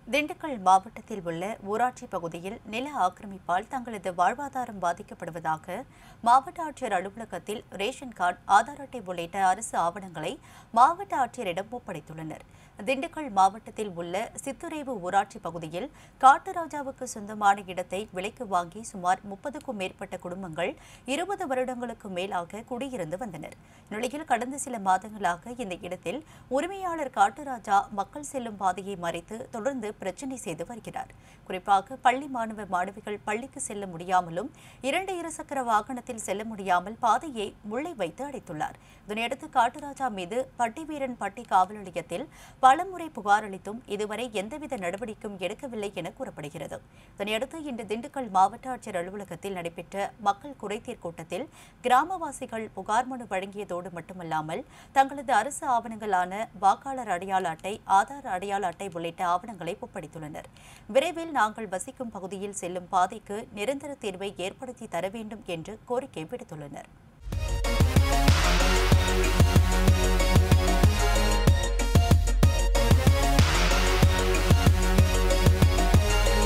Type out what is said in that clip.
திண்டுக்கல் மாவட்டத்தில் உள்ள ஊராட்சி பகுதியில் நில ஆக்கிரமிப்பால் தங்களது வாழ்வாதாரம் பாதிக்கப்படுவதாக மாவட்ட ஆட்சியர் அலுவலகத்தில் ரேஷன் கார்டு ஆதார் அட்டை உள்ளிட்ட அரசு ஆவணங்களை மாவட்ட ஆட்சியரிடம் ஒப்படைத்துள்ளனர் திண்டுக்கல் மாவட்டத்தில் உள்ள சித்துரேவு ஊராட்சி பகுதியில் காட்டுராஜாவுக்கு சொந்தமான இடத்தை விலைக்கு வாங்கி சுமார் முப்பதுக்கும் மேற்பட்ட குடும்பங்கள் இருபது வருடங்களுக்கு மேலாக குடியிருந்து வந்தனர் இந்நிலையில் கடந்த சில மாதங்களாக இந்த இடத்தில் உரிமையாளர் காட்டுராஜா மக்கள் செல்லும் பாதையை மறைத்து தொடர்ந்து பிரச்சினை செய்து வருகிறார் குறிப்பாக பள்ளி மாணவ மாணவிகள் பள்ளிக்கு செல்ல முடியாமலும் இரண்டு இருசக்கர வாகனத்தில் செல்ல முடியாமல் பாதையை முள்ளை வைத்து அடைத்துள்ளார் இதனையடுத்து காட்டுராஜா மீது பட்டிவீரன் பட்டி காவல் நிலையத்தில் பலமுறை புகார் அளித்தும் இதுவரை எந்தவித நடவடிக்கையும் எடுக்கவில்லை என கூறப்படுகிறது இதனையடுத்து இன்று திண்டுக்கல் மாவட்ட ஆட்சியர் அலுவலகத்தில் நடைபெற்ற மக்கள் குறைதீர் கூட்டத்தில் கிராமவாசிகள் புகார் மனு வழங்கியதோடு மட்டுமல்லாமல் தங்களது அரசு ஆவணங்களான வாக்காளர் அடையாள அட்டை ஆதார் அடையாள அட்டை உள்ளிட்ட ஆவணங்களை ஒப்படைத்துள்ளனர் விரைவில் நாங்கள் வசிக்கும் பகுதியில் செல்லும் பாதைக்கு நிரந்தர தீர்வை ஏற்படுத்தி தர வேண்டும் என்று கோரிக்கை விடுத்துள்ளனர்